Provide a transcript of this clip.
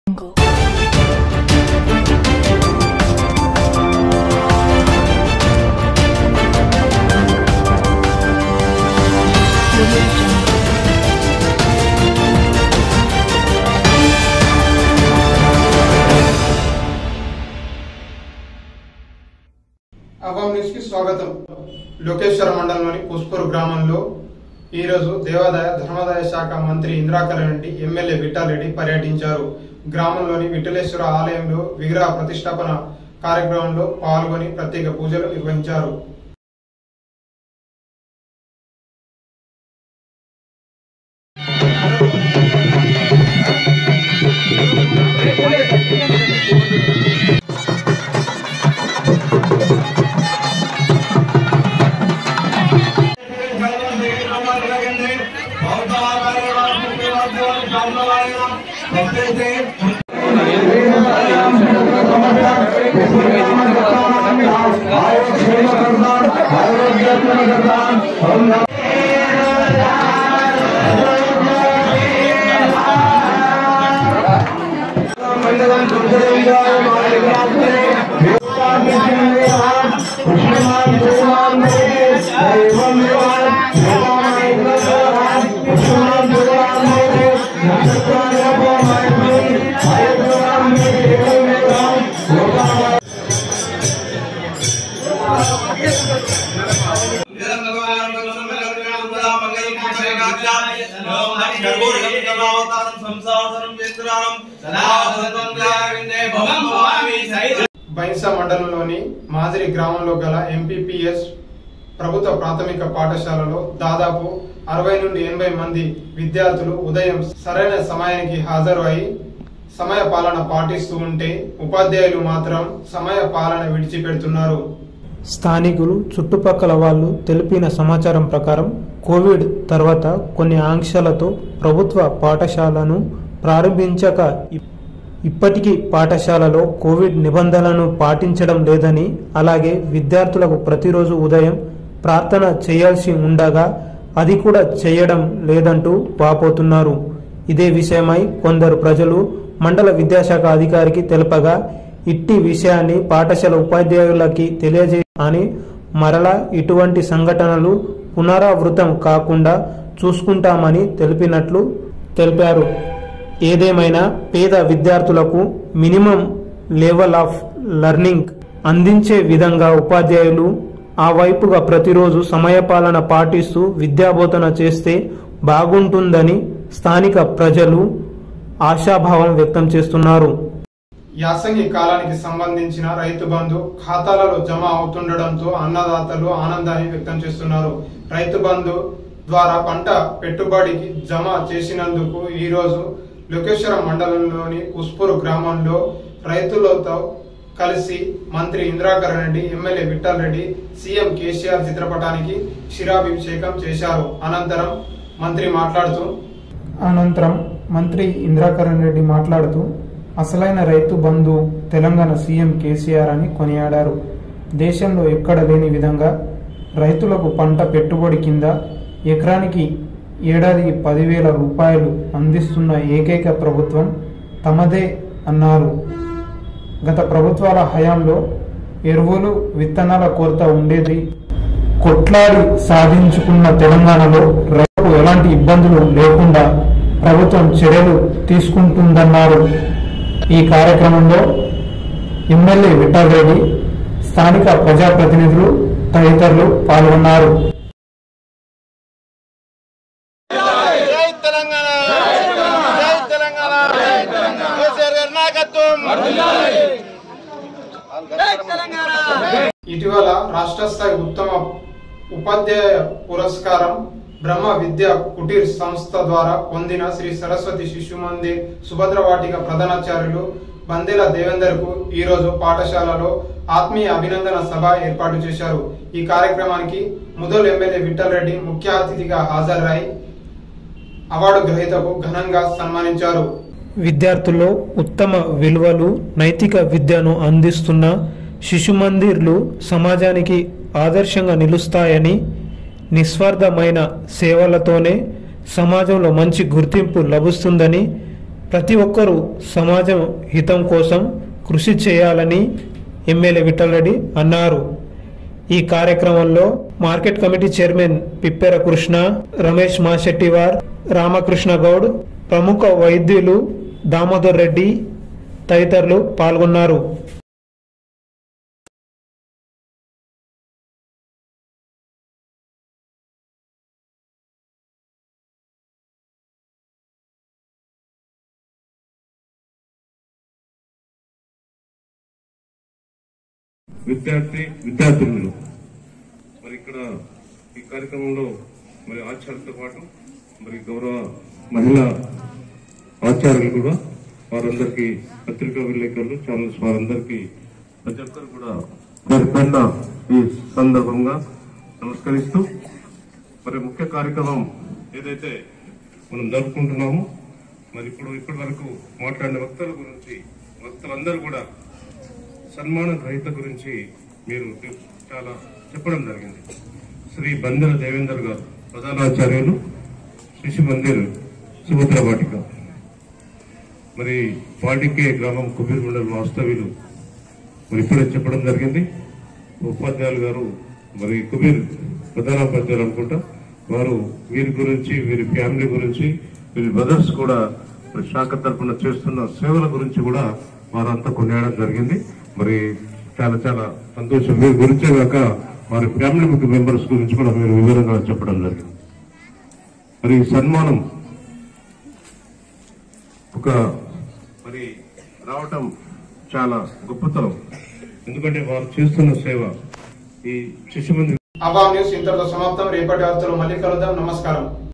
jungle. Audio jungle. అవాం news కి స్వాగతం లోకేశ్వర మండలంలోని పుష్పూర్ గ్రామంలో ఈరోజు దేవాదాయ ధర్మాదాయ శాఖ మంత్రి ఇంద్రాకర్ రెడ్డి ఎమ్మెల్యే విఠారెడ్డి పర్యటించారు గ్రామంలోని విఠలేశ్వర ఆలయంలో విగ్రహ ప్రతిష్టాపన కార్యక్రమంలో పాల్గొని ప్రత్యేక పూజలు నిర్వహించారు బైన్సా మండలంలోని మాదిరి గ్రామంలో గల ఎంపీపీఎస్ ప్రభుత్వ ప్రాథమిక పాఠశాలలో దాదాపు అరవై నుండి ఎనభై మంది విద్యార్థులు ఉదయం సరైన సమయానికి హాజరు అయి సమయ పాలన పాటిస్తూ ఉంటే ఉపాధ్యాయులు మాత్రం సమయ పాలన విడిచిపెడుతున్నారు స్థానికులు చుట్టుపక్కల వాళ్ళు తెలిపిన సమాచారం ప్రకారం కోవిడ్ తర్వాత కొన్ని ఆంక్షలతో ప్రభుత్వ పాఠశాలను ప్రారంభించక ఇప్- ఇప్పటికీ పాఠశాలలో కోవిడ్ నిబంధనలను పాటించడం లేదని అలాగే విద్యార్థులకు ప్రతిరోజు ఉదయం ప్రార్థన చేయాల్సి ఉండగా అది కూడా చేయడం లేదంటూ వాపోతున్నారు ఇదే విషయమై కొందరు ప్రజలు మండల విద్యాశాఖ అధికారికి తెలపగా ఇట్టి విషయాన్ని పాఠశాల ఉపాధ్యాయులకి తెలియజే అని మరలా ఇటువంటి సంఘటనలు పునరావృతం కాకుండా చూసుకుంటామని తెలిపినట్లు తెలిపారు ఏదేమైనా పేద విద్యార్థులకు మినిమం లెవెల్ ఆఫ్ లెర్నింగ్ అందించే విధంగా ఉపాధ్యాయులు ఆ వైపుగా ప్రతిరోజు సమయపాలన పాటిస్తూ విద్యాబోధన చేస్తే బాగుంటుందని స్థానిక ప్రజలు ఆశాభావం వ్యక్తం చేస్తున్నారు యాసంగి కాలానికి సంబంధించిన రైతు బంధు ఖాతాలలో జమ అవుతుండడంతో అన్నదాతలు ఆనందాన్ని వ్యక్తం చేస్తున్నారు రైతు బంధు ద్వారా పంట పెట్టుబడికి జమ చేసినందుకు ఈ రోజు లోకేశ్వరం మండలంలోని పుష్పూరు గ్రామంలో రైతులతో కలిసి మంత్రి ఇంద్రాకర్ రెడ్డి ఎమ్మెల్యే విఠల్ రెడ్డి సీఎం కేసీఆర్ చిత్రపటానికి క్షీరాభిషేకం చేశారు అనంతరం మంత్రి మాట్లాడుతూ అనంతరం మంత్రి ఇంద్రాకరణ్ రెడ్డి మాట్లాడుతూ అసలైన రైతు బంధు తెలంగాణ సీఎం కేసీఆర్ అని కొనియాడారు దేశంలో ఎక్కడ లేని విధంగా రైతులకు పంట పెట్టుబడి కింద ఎకరానికి ఏడాదికి పదివేల రూపాయలు అందిస్తున్న ఏకైక ప్రభుత్వం తమదే అన్నారు గత ప్రభుత్వాల హయాంలో ఎరువులు విత్తనాల కొరత ఉండేది కొట్లాడి సాధించుకున్న తెలంగాణలో రైతులకు ఎలాంటి ఇబ్బందులు లేకుండా ప్రభుత్వం చర్యలు తీసుకుంటుందన్నారు ఈ కార్యక్రమంలో ఎమ్మెల్యే విఠల్ రెడ్డి స్థానిక ప్రజాప్రతినిధులు తదితరులు పాల్గొన్నారు జై తెలంగాణ జై తెలంగాణ కేసీఆర్ గారి నాయకత్వం జై తెలంగాణ ఇటీవల రాష్ట్ర స్థాయి ఉత్తమ ఉపాధ్యాయ పురస్కారం బ్రహ్మ విద్యా కుటీర్ సంస్థ ద్వారా పొందిన శ్రీ సరస్వతి శిశు మందిర్ సుభద్రవాటిక ప్రధానాచార్యులు బందేల దేవేందర్ కు ఈ రోజు పాఠశాలలో ఆత్మీయ అభినందన సభ ఏర్పాటు చేశారు ఈ కార్యక్రమానికి ముదోల్ ఎమ్మెల్యే విఠల్ రెడ్డి ముఖ్య అతిథిగా హాజరై అవార్డు గ్రహీతకు ఘనంగా సన్మానించారు విద్యార్థుల్లో ఉత్తమ విలువలు నైతిక విద్యను అందిస్తున్న శిశు మందిర్లు సమాజానికి ఆదర్శంగా నిలుస్తాయని నిస్వార్థమైన సేవలతోనే సమాజంలో మంచి గుర్తింపు లభిస్తుందని ప్రతి ఒక్కరూ సమాజం హితం కోసం కృషి చేయాలని ఎమ్మెల్యే విఠలరెడ్డి అన్నారు ఈ కార్యక్రమంలో market committee chairman Pippera Krishna Ramesh Mashettiwar Ramakrishna Goud ప్రముఖ వైద్యులు దామోదర్ రెడ్డి తదితరులు పాల్గొన్నారు విద్యార్థి విద్యార్థులు మరి ఇక్కడ ఈ కార్యక్రమంలో మరి ఆచార్యులతో పాటు మరి గౌరవ మహిళా ఆచార్యులు కూడా వారందరికీ పత్రికా విలేకరులు ఛానల్స్ వారందరికీ ప్రతి ఒక్కరు కూడా వారి పైన ఈ సందర్భంగా నమస్కరిస్తూ మరి ముఖ్య కార్యక్రమం ఏదైతే మనం జరుపుకుంటున్నామో మరి ఇప్పుడు ఇప్పటి వరకు మాట్లాడిన వక్తల గురించి వక్తలందరూ కూడా సన్మాన గ్రహీత గురించి మీరు చాలా చెప్పడం జరిగింది శ్రీ బందెల దేవేందర్ గారు ప్రధానాచార్యులు శిశు మందిర్ సుభద్ర వాటిక మరి పాటికే గ్రామం కుబీర్ మండల్ వాస్తవ్యులు మరి ఇప్పుడే చెప్పడం జరిగింది ఉపాధ్యాయులు గారు మరి కుబీర్ ప్రధానోపాధ్యాయులు అనుకుంటా వారు వీరి గురించి వీరి ఫ్యామిలీ గురించి వీరి బ్రదర్స్ కూడా మరి శాఖ తరఫున చేస్తున్న సేవల గురించి కూడా వారంతా కొనియాడడం జరిగింది మరి చాలా చాలా సంతోషం వీరి గురించే కాక వారి ఫ్యామిలీ మెంబర్స్ గురించి కూడా మీరు వివరంగా చెప్పడం జరిగింది మరి ఈ సన్మానం ఒక మరి రావటం చాలా గొప్పతనం ఎందుకంటే వారు చేస్తున్న సేవ ఈ శిశు మందిర్ అవాం న్యూస్ ఇంతటితో సమాప్తం రేపటి వార్తలు మళ్ళీ కలుద్దాం నమస్కారం